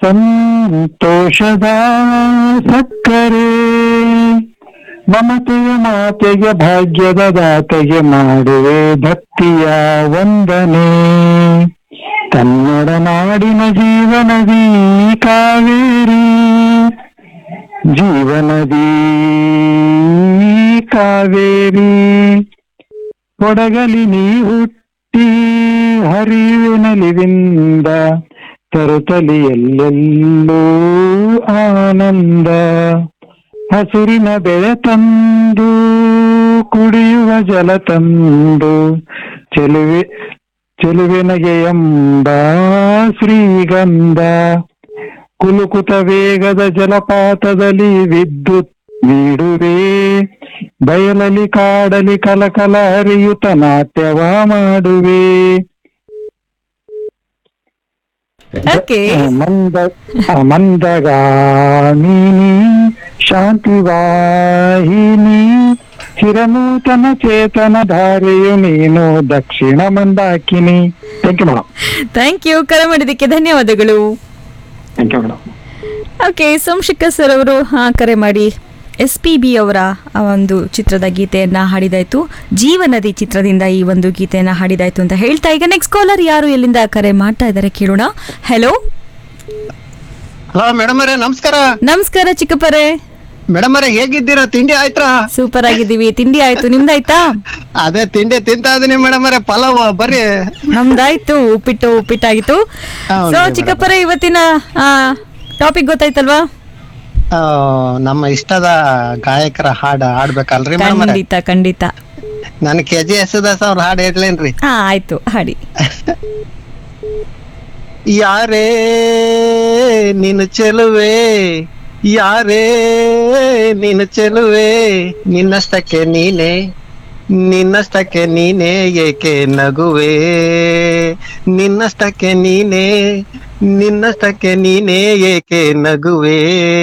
ಸಂತೋಷದ ಸಕ್ಕರೆ ಮಮತೆಯ ಮಾತೆಗೆ ಭಾಗ್ಯದ ದಾತೆಗೆ ಮಾಡುವೆ ಭಕ್ತಿಯ ವಂದನೆ ಕನ್ನಡ ನಾಡಿನ ಜೀವನದಿ ಕಾವೇರಿ ಜೀವನದಿ ಕಾವೇರಿ ಕೊಡಗಲಿ ನೀ ಹುಟ್ಟಿ ಹರಿವಿನಲಿವಿಂದ ತರುತ್ತಲಿ ಎಲ್ಲೆಲ್ಲೂ ಆನಂದ ಹಸುರಿನ ಬೆಳೆ ತಂದು ಕುಡಿಯುವ ಜಲ ತಂದು ಚೆಲುವೆ ಚೆಲುವಿನಗೆ ಎಂಬ ಶ್ರೀಗಂಧ ಕುಲುಕುತ ವೇಗದ ಜಲಪಾತದಲ್ಲಿ ವಿದ್ಯುತ್ ನೀಡುವೆ ಬಯಲಲ್ಲಿ ಕಾಡಲಿ ಕಲಕಲ ಹರಿಯುತ ನಾಟ್ಯವ ಮಾಡುವೆ ಓಕೆ ಮಂದ ಮಂದಗಾಮಿನಿ ಶಾಂತಿ ವಾಹಿನಿ ಚಿರನೂತನ ಚೇತನ ಧಾರೆಯು ನೀನು ದಕ್ಷಿಣ Mandakini thank you madam thank you ಕರೆ ಮಾಡಿದ್ದಕ್ಕೆ ಧನ್ಯವಾದಗಳು thank you madam okay Somashekhar sir ಅವರು ಹಾ ಕರೆ ಮಾಡಿ ಎಸ್ ಪಿ ಬಿ ಅವರ ಆ ಒಂದು ಚಿತ್ರದ ಗೀತೆಯನ್ನ ಹಾಡಿದಾಯ್ತು ಜೀವನದಿ ಚಿತ್ರದಿಂದ ಈ ಒಂದು ಗೀತೆಯನ್ನ ಹಾಡಿದಾಯ್ತು ಅಂತ ಹೇಳ್ತಾ ಈಗ ನೆಕ್ಸ್ಟ್ ಕಾಲರ್ ಯಾರು ಎಲ್ಲಿಂದ ಕರೆ ಮಾಡ್ತಾ ಇದ್ದಾರೆ ಕೇಳೋಣ ಹೆಲೋ ಹಲೋ ಮೇಡಮ್ ಅವರೇ ನಮಸ್ಕಾರ ನಮಸ್ಕಾರ ಚಿಕ್ಕಪ್ಪರೇ ಮೇಡಮ್ ಅವರೇ ಹೇಗಿದ್ದೀರಾ ತಿಂಡಿ ಆಯ್ತಾ ಸೂಪರ್ ಆಗಿದ್ದೀವಿ ತಿಂಡಿ ಆಯ್ತು ನಿಮ್ದಾಯ್ತಾ ಅದೇ ತಿಂಡಿ ತಿಂತಾ ಇದೀನಿ ಮೇಡಮ್ ಅವರೇ ಪಲಾವ್ ಬರ್ರಿ ನಮ್ದಾಯ್ತು ಉಪ್ಪಿಟ್ಟು ಉಪ್ಪಿಟ್ಟಾಗಿತ್ತು ಹೌದು ಸೊ madam. ಚಿಕ್ಕಪ್ಪರೇ ಇವತ್ತಿನ ಟಾಪಿಕ್ ಗೊತ್ತಾಯ್ತಲ್ವಾ ಆ, ನಮ್ಮ ಇಷ್ಟದ ಗಾಯಕರ ಹಾಡು ಹಾಡ್ಬೇಕಲ್ರಿ ಮೇಡಮ್ ಅವರೇ ಖಂಡಿತ ಖಂಡಿತ ನನ್ ಕೆ ಜಿ ಯೇಸುದಾಸ್ ಅವ್ರ ಹಾಡು ಹೇಳ್ಲೇನ್ರಿ ಹಾ ಆಯ್ತು ಹಾಡಿ ಯಾರೇ ನೀನು ಚೆಲುವೆ ಯಾರೇ ನೀನು ಚೆಲುವೆ ನಿನ್ನಷ್ಟಕ್ಕೆ ನೀನೆ ನಿನ್ನಷ್ಟಕ್ಕೆ ನೀನೆ ಏಕೆ ನಗುವೆ ನಿನ್ನಷ್ಟಕ್ಕೆ ನೀನೆ ನಿನ್ನಷ್ಟಕ್ಕೆ ನೀನೆ ಏಕೆ ನಗುವೆ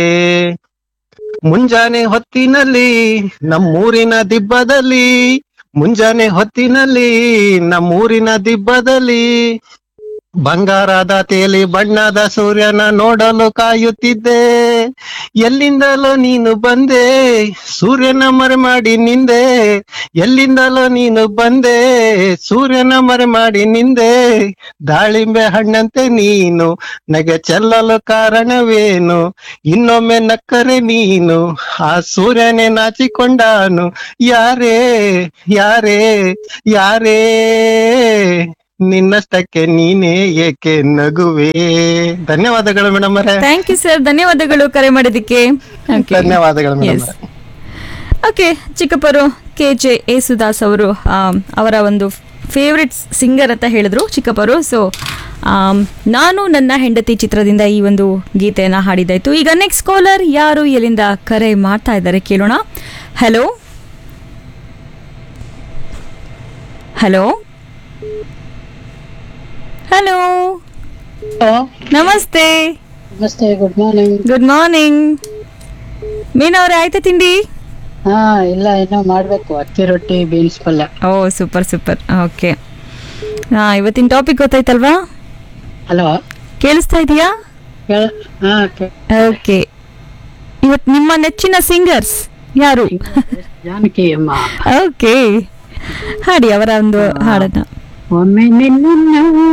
ಮುಂಜಾನೆ ಹೊತ್ತಿನಲ್ಲಿ ನಮ್ಮೂರಿನ ದಿಬ್ಬದಲ್ಲಿ ಮುಂಜಾನೆ ಹೊತ್ತಿನಲ್ಲಿ ನಮ್ಮೂರಿನ ದಿಬ್ಬದಲ್ಲಿ ಬಂಗಾರದ ತೇಲಿ ಬಣ್ಣದ ಸೂರ್ಯನ ನೋಡಲು ಕಾಯುತ್ತಿದ್ದೆ ಎಲ್ಲಿಂದಲೋ ನೀನು ಬಂದೆ ಸೂರ್ಯನ ಮರೆ ಮಾಡಿ ನಿಂದೆ ಎಲ್ಲಿಂದಲೋ ನೀನು ಬಂದೆ ಸೂರ್ಯನ ಮರೆ ಮಾಡಿ ನಿಂದೆ ದಾಳಿಂಬೆ ಹಣ್ಣಂತೆ ನೀನು ನಗೆ ಚೆಲ್ಲಲು ಕಾರಣವೇನು ಇನ್ನೊಮ್ಮೆ ನಕ್ಕರೆ ನೀನು ಆ ಸೂರ್ಯನೇ ನಾಚಿಕೊಂಡಾನು ಯಾರೇ ಯಾರೇ ಯಾರೇ ನಿನ್ನಷ್ಟಕ್ಕೆ ನೀನೇ ಏಕೆ ನಗುವೆ ಧನ್ಯವಾದಗಳು ಮೇಡಮ್ ಅವರೇ ಥ್ಯಾಂಕ್ ಯು ಸರ್ ಧನ್ಯವಾದಗಳು ಕರೆ ಮಾಡಿದ್ದಕ್ಕೆ Okay. ಧನ್ಯವಾದಗಳು ಮೇಡಮ್ Yes. ಓಕೆ ಚಿಕ್ಕಪ್ಪರು ಕೆ ಜೆ ಯೇಸುದಾಸ್ ಅವರು ಆಮ್, ಅವರ ಒಂದು ಫೇವ್ರೆಟ್ ಸಿಂಗರ್ ಅಂತ ಹೇಳಿದ್ರು ಚಿಕ್ಕಪ್ಪರು ಸೊ ನಾನು ನನ್ನ ಹೆಂಡತಿ ಚಿತ್ರದಿಂದ ಈ ಒಂದು ಗೀತೆಯನ್ನು ಹಾಡಿದಾಯ್ತು ಈಗ ನೆಕ್ಸ್ಟ್ ಕಾಲರ್ ಯಾರು ಎಲ್ಲಿಂದ ಕರೆ ಮಾಡ್ತಾ ಇದ್ದಾರೆ ಕೇಳೋಣ ಹಲೋ ಹಲೋ ಹಲೋ ನಮಸ್ತೆ ನಮಸ್ತೆ ಗುಡ್ ಮಾರ್ನಿಂಗ್ ಗುಡ್ ಮಾರ್ನಿಂಗ್ ಮೀನವ್ರೆ ಆಯ್ತಾ ತಿಂಡಿ ಹಾ ಇಲ್ಲ ಏನೋ ಮಾಡ್ಬೇಕು ಅಕ್ಕಿ ರೊಟ್ಟಿ ಬೀನ್ಸ್ ಪಲ್ಯ ಓ ಸೂಪರ್ ಸೂಪರ್ ಓಕೆ ಹಾ ಇವತ್ತಿನ ಟಾಪಿಕ್ ಗೊತ್ತಾಯ್ತಲ್ವಾ ಹಲೋ ಕೇಳಿಸ್ತಾ ಇದೆಯಾ ಕೇಳ ಹಾ ಕೇ- ಓಕೆ ಇವತ್ತು ನಿಮ್ಮ ನೆಚ್ಚಿನ ಸಿಂಗರ್ಸ್ ಯಾರು ಜಾನಕಿ ಅಮ್ಮ ಓಕೆ ಹಾಡಿ ಅವರ ಒಂದು ಹಾಡನ್ನ ಒಮ್ಮೆ ನಿನ್ನ